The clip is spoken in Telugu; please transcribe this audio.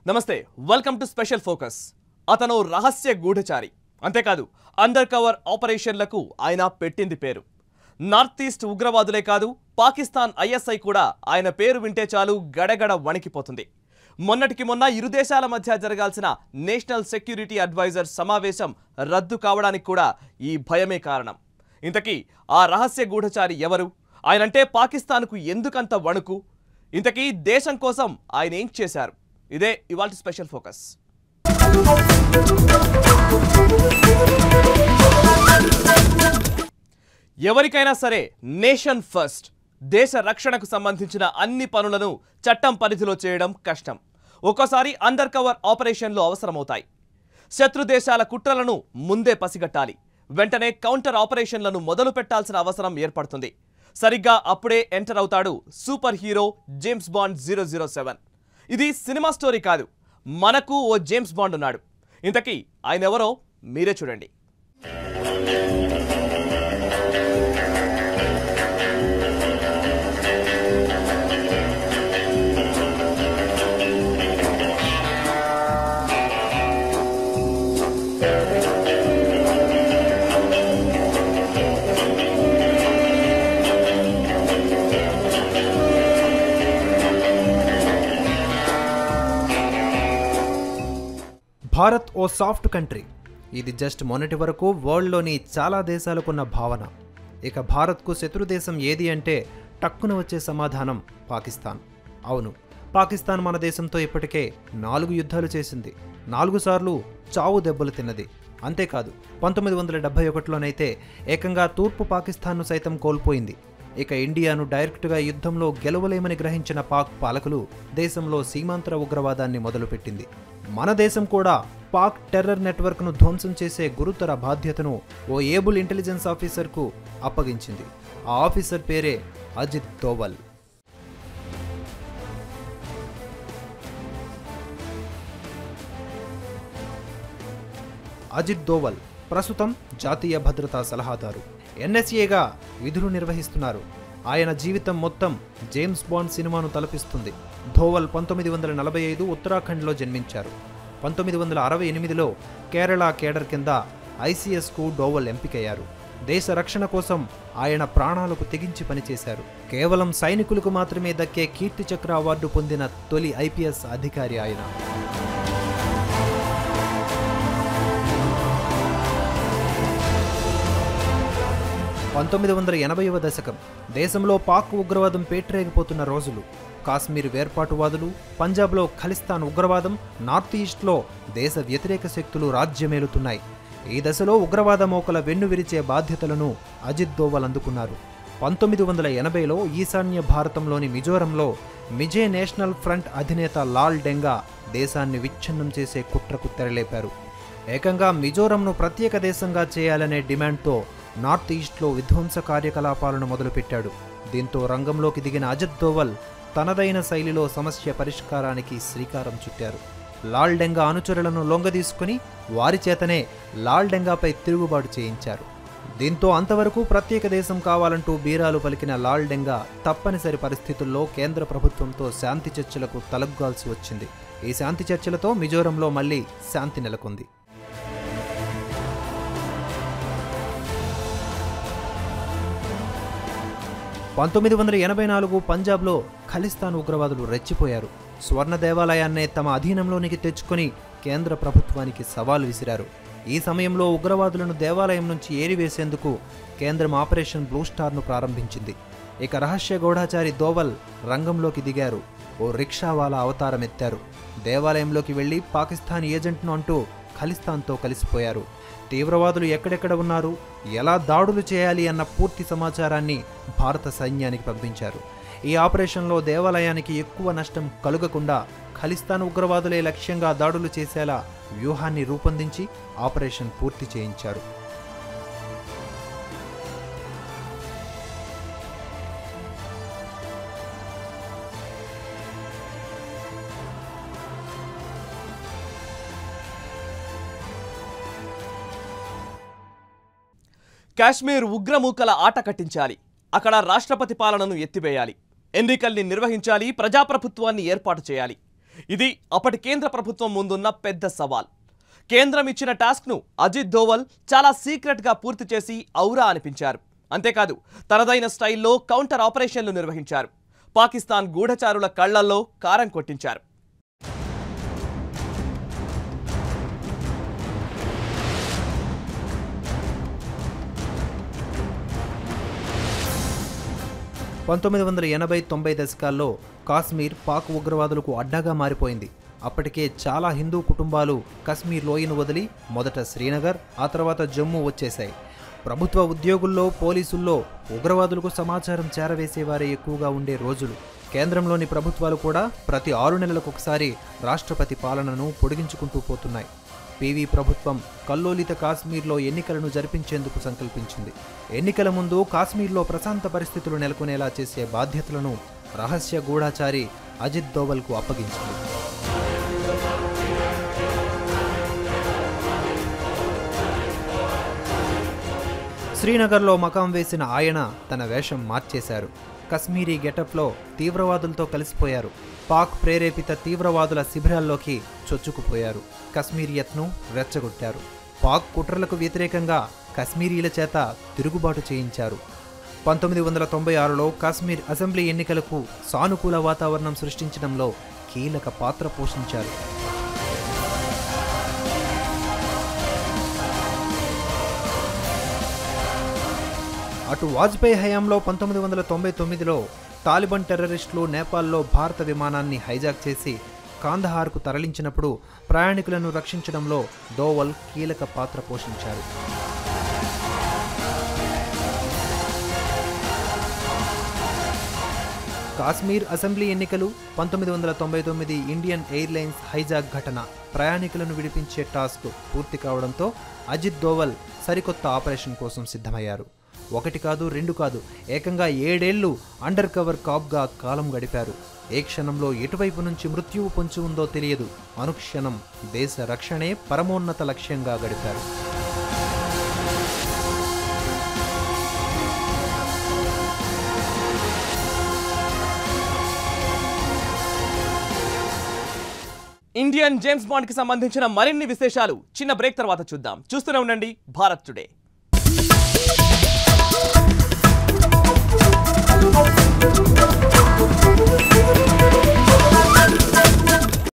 నమస్తే వెల్కమ్ టు స్పెషల్ ఫోకస్ అతను రహస్య గూఢచారి అంతేకాదు అండర్ కవర్ ఆపరేషన్లకు ఆయన పెట్టింది పేరు నార్త్ ఈస్ట్ ఉగ్రవాదులే కాదు పాకిస్తాన్ ఐఎస్ఐ కూడా ఆయన పేరు వింటే చాలు గడగడ వణికిపోతుంది మొన్నటికి మొన్న ఇరు దేశాల మధ్య జరగాల్సిన నేషనల్ సెక్యూరిటీ అడ్వైజర్ సమావేశం రద్దు కావడానికి కూడా ఈ భయమే కారణం ఇంతకీ ఆ రహస్య గూఢచారి ఎవరు ఆయనంటే పాకిస్తాన్కు ఎందుకంత వణుకు ఇంతకీ దేశం కోసం ఆయన ఏం చేశారు ఇదే ఇవాళ స్పెషల్ ఫోకస్ ఎవరికైనా సరే నేషన్ ఫస్ట్ దేశ రక్షణకు సంబంధించిన అన్ని పనులను చట్టం పరిధిలో చేయడం కష్టం ఒక్కోసారి అండర్ కవర్ ఆపరేషన్లు అవసరమవుతాయి శత్రు దేశాల కుట్రలను ముందే పసిగట్టాలి వెంటనే కౌంటర్ ఆపరేషన్లను మొదలు పెట్టాల్సిన అవసరం ఏర్పడుతుంది సరిగ్గా అప్పుడే ఎంటర్ అవుతాడు super hero James Bond zero zero seven ఇది సినిమా స్టోరీ కాదు మనకు ఓ జేమ్స్ బాండ్ ఉన్నాడు ఇంతకీ ఆయన ఎవరో మీరే చూడండి భారత్ ఓ సాఫ్ట్ కంట్రీ ఇది జస్ట్ మొన్నటి వరకు వరల్డ్లోని చాలా దేశాలకున్న భావన ఇక భారత్కు శత్రు దేశం ఏది అంటే టక్కున వచ్చే సమాధానం పాకిస్తాన్ అవును పాకిస్తాన్ మన దేశంతో ఇప్పటికే నాలుగు యుద్ధాలు చేసింది నాలుగు సార్లు చావు దెబ్బలు తిన్నది అంతేకాదు పంతొమ్మిది వందల డెబ్బై ఒకటిలోనైతే ఏకంగా తూర్పు పాకిస్తాన్ను సైతం కోల్పోయింది ఇక ఇండియాను డైరెక్టుగా యుద్ధంలో గెలవలేమని గ్రహించిన పాక్ పాలకులు దేశంలో సీమాంతర ఉగ్రవాదాన్ని మొదలుపెట్టింది మన దేశం కూడా పాక్ టెర్రర్ నెట్వర్క్ను ధ్వంసం చేసే గురుతర బాధ్యతను ఓ ఏబుల్ ఇంటెలిజెన్స్ ఆఫీసర్కు అప్పగించింది ఆ ఆఫీసర్ పేరే అజిత్ దోవల్ అజిత్ దోవల్ ప్రస్తుతం జాతీయ భద్రతా సలహాదారు ఎన్ఎస్ఏగా విధులు నిర్వహిస్తున్నారు ఆయన జీవితం మొత్తం జేమ్స్ బాండ్ సినిమాను తలపిస్తుంది ధోవల్ పంతొమ్మిది వందల నలభై ఐదు ఉత్తరాఖండ్లో జన్మించారు పంతొమ్మిది వందల అరవై ఎనిమిదిలో కేరళ కేడర్ కింద ఐసీఎస్కు డోవల్ ఎంపికయ్యారు దేశ రక్షణ కోసం ఆయన ప్రాణాలకు తెగించి పనిచేశారు కేవలం సైనికులకు మాత్రమే దక్కే కీర్తి చక్ర అవార్డు పొందిన తొలి ఐపీఎస్ అధికారి ఆయన పంతొమ్మిది వందల ఎనభైవ దశకం దేశంలో పాక్ ఉగ్రవాదం పేటరేగిపోతున్న రోజులు కాశ్మీర్ వేర్పాటువాదులు పంజాబ్లో ఖలిస్తాన్ ఉగ్రవాదం నార్త్ ఈస్ట్లో దేశ వ్యతిరేక శక్తులు రాజ్యమేలుతున్నాయి ఈ దశలో ఉగ్రవాద మోకల వెన్ను విరిచే బాధ్యతలను అజిత్ దోవల్ అందుకున్నారు పంతొమ్మిది వందల ఎనభైలో ఈశాన్య భారతంలోని మిజోరంలో మిజే నేషనల్ ఫ్రంట్ అధినేత లాల్ డెంగా దేశాన్ని విచ్ఛిన్నం చేసే కుట్రకు తెరలేపారు ఏకంగా మిజోరంను ప్రత్యేక దేశంగా చేయాలనే డిమాండ్తో నార్త్ ఈస్ట్లో విధ్వంస కార్యకలాపాలను మొదలుపెట్టాడు దీంతో రంగంలోకి దిగిన అజిత్ దోవల్ తనదైన శైలిలో సమస్య పరిష్కారానికి శ్రీకారం చుట్టారు లాల్ డెంగా అనుచరులను లొంగదీసుకుని వారి చేతనే లాల్ డెంగాపై తిరుగుబాటు చేయించారు దీంతో అంతవరకు ప్రత్యేక దేశం కావాలంటూ బీరాలు పలికిన లాల్ డెంగా తప్పనిసరి పరిస్థితుల్లో కేంద్ర ప్రభుత్వంతో శాంతి చర్చలకు తలగ్గాల్సి వచ్చింది ఈ శాంతి చర్చలతో మిజోరంలో మళ్లీ శాంతి నెలకొంది పంతొమ్మిది వందల ఎనభై నాలుగు పంజాబ్లో ఖలిస్తాన్ ఉగ్రవాదులు రెచ్చిపోయారు స్వర్ణ దేవాలయాన్నే తమ అధీనంలోనికి తెచ్చుకొని కేంద్ర ప్రభుత్వానికి సవాల్ విసిరారు ఈ సమయంలో ఉగ్రవాదులను దేవాలయం నుంచి ఏరివేసేందుకు కేంద్రం ఆపరేషన్ బ్లూ స్టార్ను ప్రారంభించింది ఇక రహస్య గౌఢాచారి దోవల్ రంగంలోకి దిగారు ఓ రిక్షావాలా అవతారం ఎత్తారు దేవాలయంలోకి వెళ్లి పాకిస్తాన్ ఏజెంట్ను అంటూ ఖలిస్తాన్తో కలిసిపోయారు తీవ్రవాదులు ఎక్కడెక్కడ ఉన్నారు ఎలా దాడులు చేయాలి అన్న పూర్తి సమాచారాన్ని భారత సైన్యానికి పంపించారు ఈ ఆపరేషన్లో దేవాలయానికి ఎక్కువ నష్టం కలుగకుండా ఖలిస్తాన్ ఉగ్రవాదులే లక్ష్యంగా దాడులు చేసేలా వ్యూహాన్ని రూపొందించి ఆపరేషన్ పూర్తి చేయించారు కాశ్మీర్ ఉగ్రమూకల ఆట కట్టించాలి అక్కడ రాష్ట్రపతి పాలనను ఎత్తివేయాలి ఎన్నికల్ని నిర్వహించాలి ప్రజాప్రభుత్వాన్ని ఏర్పాటు చేయాలి ఇది అప్పటి కేంద్ర ప్రభుత్వం ముందున్న పెద్ద సవాల్ కేంద్రం ఇచ్చిన టాస్క్ను అజిత్ దోవల్ చాలా సీక్రెట్గా పూర్తి చేసి ఔరా అనిపించారు అంతేకాదు తనదైన స్టైల్లో కౌంటర్ ఆపరేషన్లు నిర్వహించారు పాకిస్తాన్ గూఢచారుల కళ్లల్లో కారం కొట్టించారు పంతొమ్మిది వందల ఎనభై తొంభై దశకాల్లో కాశ్మీర్ పాక్ ఉగ్రవాదులకు అడ్డాగా మారిపోయింది అప్పటికే చాలా హిందూ కుటుంబాలు కశ్మీర్ లోయను వదిలి మొదట శ్రీనగర్ ఆ తర్వాత జమ్మూ వచ్చేశాయి ప్రభుత్వ ఉద్యోగుల్లో పోలీసుల్లో ఉగ్రవాదులకు సమాచారం చేరవేసేవారే ఎక్కువగా ఉండే రోజులు కేంద్రంలోని ప్రభుత్వాలు కూడా ప్రతి ఆరు నెలలకు ఒకసారి రాష్ట్రపతి పాలనను పొడిగించుకుంటూ పోతున్నాయి పీవీ ప్రభుత్వం కల్లోలిత కాశ్మీర్లో ఎన్నికలను జరిపించేందుకు సంకల్పించింది ఎన్నికల ముందు కాశ్మీర్లో ప్రశాంత పరిస్థితులు నెలకొనేలా చేసే బాధ్యతలను రహస్య గూఢాచారి అజిత్ దోవల్కు అప్పగించింది శ్రీనగర్లో మకాం వేసిన ఆయన తన వేషం మార్చేశారు కశ్మీరీ గెటప్లో తీవ్రవాదులతో కలిసిపోయారు పాక్ ప్రేరేపిత తీవ్రవాదుల శిబిరాల్లోకి చొచ్చుకుపోయారు కశ్మీరియత్ను రెచ్చగొట్టారు పాక్ కుట్రలకు వ్యతిరేకంగా కశ్మీరీల చేత తిరుగుబాటు చేయించారు పంతొమ్మిది వందల తొంభై ఆరులో కాశ్మీర్ అసెంబ్లీ ఎన్నికలకు సానుకూల వాతావరణం సృష్టించడంలో కీలక పాత్ర పోషించారు అటు వాజ్పేయి హయాంలో పంతొమ్మిది వందల తొంభై తొమ్మిదిలో తాలిబాన్ టెర్రరిస్టులు నేపాల్లో భారత విమానాన్ని హైజాక్ చేసి కాందహార్కు తరలించినప్పుడు ప్రయాణికులను రక్షించడంలో దోవల్ కీలక పాత్ర పోషించారు కాశ్మీర్ అసెంబ్లీ ఎన్నికలు పంతొమ్మిది వందల తొంభై తొమ్మిది ఇండియన్ ఎయిర్లైన్స్ హైజాక్ ఘటన ప్రయాణికులను విడిపించే టాస్క్ పూర్తి కావడంతో అజిత్ దోవల్ సరికొత్త ఆపరేషన్ కోసం సిద్ధమయ్యారు ఒకటి కాదు రెండు కాదు ఏకంగా ఏడేళ్లు అండర్ కవర్ కాప్గా కాలం గడిపారు ఏ క్షణంలో ఎటువైపు నుంచి మృత్యువు పొంచి ఉందో తెలియదు అనుక్షణం దేశ రక్షణే పరమోన్నత లక్ష్యంగా గడిపారు ఇండియన్ జేమ్స్ బాండ్ కి సంబంధించిన మరిన్ని విశేషాలు చిన్న బ్రేక్ తర్వాత చూద్దాం చూస్తూనే ఉండండి భారత్ టుడే